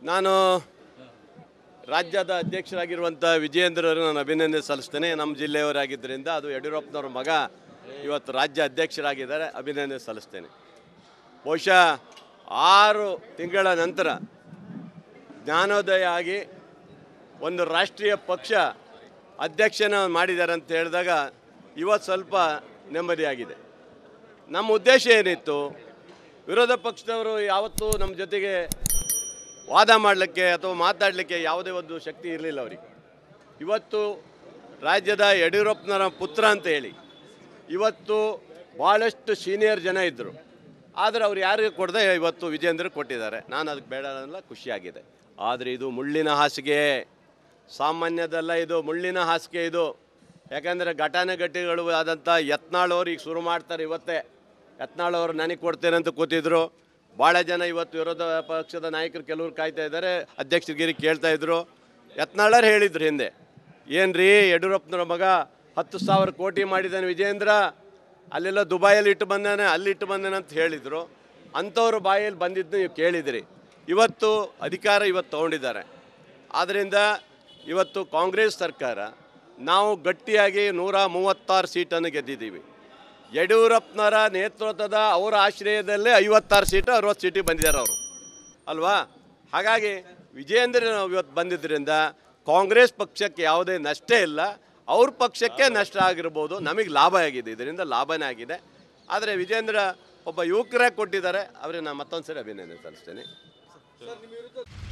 ನಾನು ರಾಜ್ಯದ ಅಧ್ಯಕ್ಷರಾಗಿರುವಂಥ ವಿಜಯೇಂದ್ರರು ನಾನು ಅಭಿನಂದನೆ ಸಲ್ಲಿಸ್ತೇನೆ ನಮ್ಮ ಜಿಲ್ಲೆಯವರಾಗಿದ್ದರಿಂದ ಅದು ಯಡಿಯೂರಪ್ಪನವ್ರ ಮಗ ಇವತ್ತು ರಾಜ್ಯ ಅಧ್ಯಕ್ಷರಾಗಿದ್ದಾರೆ ಅಭಿನಂದನೆ ಸಲ್ಲಿಸ್ತೇನೆ ಬಹುಶಃ ಆರು ತಿಂಗಳ ನಂತರ ಜ್ಞಾನೋದಯ ಆಗಿ ಒಂದು ರಾಷ್ಟ್ರೀಯ ಪಕ್ಷ ಅಧ್ಯಕ್ಷನ ಮಾಡಿದ್ದಾರೆ ಅಂತ ಹೇಳಿದಾಗ ಇವತ್ತು ಸ್ವಲ್ಪ ನೆಮ್ಮದಿಯಾಗಿದೆ ನಮ್ಮ ಉದ್ದೇಶ ಏನಿತ್ತು ವಿರೋಧ ಪಕ್ಷದವರು ಯಾವತ್ತೂ ನಮ್ಮ ಜೊತೆಗೆ ವಾದ ಮಾಡಲಿಕ್ಕೆ ಅಥವಾ ಮಾತಾಡಲಿಕ್ಕೆ ಯಾವುದೇ ಒಂದು ಶಕ್ತಿ ಇರಲಿಲ್ಲ ಅವರಿಗೆ ಇವತ್ತು ರಾಜ್ಯದ ಯಡಿಯೂರಪ್ಪನವರ ಪುತ್ರ ಅಂತ ಹೇಳಿ ಇವತ್ತು ಭಾಳಷ್ಟು ಸೀನಿಯರ್ ಜನ ಇದ್ದರು ಆದರೆ ಅವ್ರು ಯಾರಿಗೂ ಕೊಡದೆ ಇವತ್ತು ವಿಜೇಂದ್ರ ಕೊಟ್ಟಿದ್ದಾರೆ ನಾನು ಅದಕ್ಕೆ ಬೇಡ ಅನ್ನಲ್ಲ ಖುಷಿಯಾಗಿದೆ ಆದರೆ ಇದು ಮುಳ್ಳಿನ ಹಾಸಿಗೆ ಸಾಮಾನ್ಯದಲ್ಲ ಇದು ಮುಳ್ಳಿನ ಹಾಸಿಗೆ ಇದು ಯಾಕಂದರೆ ಘಟಾನುಘಟಿಗಳು ಆದಂಥ ಯತ್ನಾಳವ್ರು ಈಗ ಶುರು ಮಾಡ್ತಾರೆ ಇವತ್ತೇ ಯತ್ನಾಳವ್ರು ನನಗೆ ಕೊಡ್ತೇನೆ ಅಂತ ಕೂತಿದ್ರು ಭಾಳ ಜನ ಇವತ್ತು ವಿರೋಧ ಪಕ್ಷದ ನಾಯಕರು ಕೆಲವರು ಕಾಯ್ತಾ ಇದ್ದಾರೆ ಅಧ್ಯಕ್ಷಗಿರಿ ಕೇಳ್ತಾ ಇದ್ರು ಯತ್ನಾಳರು ಹೇಳಿದ್ರು ಹಿಂದೆ ಏನ್ರಿ ಯಡಿಯೂರಪ್ಪನವ್ರ ಮಗ ಹತ್ತು ಸಾವಿರ ಕೋಟಿ ಮಾಡಿದ್ದಾನೆ ವಿಜೇಂದ್ರ ಅಲ್ಲೆಲ್ಲ ದುಬೈಯಲ್ಲಿ ಇಟ್ಟು ಬಂದಾನೆ ಅಲ್ಲಿ ಇಟ್ಟು ಬಂದಾನೆ ಅಂತ ಹೇಳಿದರು ಅಂಥವ್ರ ಬಾಯಲ್ಲಿ ಬಂದಿದ್ದು ನೀವು ಕೇಳಿದಿರಿ ಇವತ್ತು ಅಧಿಕಾರ ಇವತ್ತು ತೊಗೊಂಡಿದ್ದಾರೆ ಆದ್ದರಿಂದ ಇವತ್ತು ಕಾಂಗ್ರೆಸ್ ಸರ್ಕಾರ ನಾವು ಗಟ್ಟಿಯಾಗಿ ನೂರ ಮೂವತ್ತಾರು ಸೀಟನ್ನು ಗೆದ್ದಿದ್ದೀವಿ ಯಡಿಯೂರಪ್ಪನವರ ನೇತೃತ್ವದ ಅವರ ಆಶ್ರಯದಲ್ಲೇ ಐವತ್ತಾರು ಸೀಟು ಅರವತ್ತು ಸೀಟಿಗೆ ಬಂದಿದ್ದಾರೆ ಅವರು ಅಲ್ವಾ ಹಾಗಾಗಿ ವಿಜೇಂದ್ರ ಇವತ್ತು ಬಂದಿದ್ದರಿಂದ ಕಾಂಗ್ರೆಸ್ ಪಕ್ಷಕ್ಕೆ ಯಾವುದೇ ನಷ್ಟ ಇಲ್ಲ ಅವ್ರ ಪಕ್ಷಕ್ಕೆ ನಷ್ಟ ಆಗಿರ್ಬೋದು ನಮಗೆ ಲಾಭ ಆಗಿದೆ ಇದರಿಂದ ಲಾಭನೇ ಆಗಿದೆ ಆದರೆ ವಿಜೇಂದ್ರ ಒಬ್ಬ ಯುವಕರಾಗಿ ಕೊಟ್ಟಿದ್ದಾರೆ ಅವರಿಗೆ ನಾನು ಮತ್ತೊಂದು ಸರಿ ಅಭಿನಂದನೆ ಸಲ್ಲಿಸ್ತೇನೆ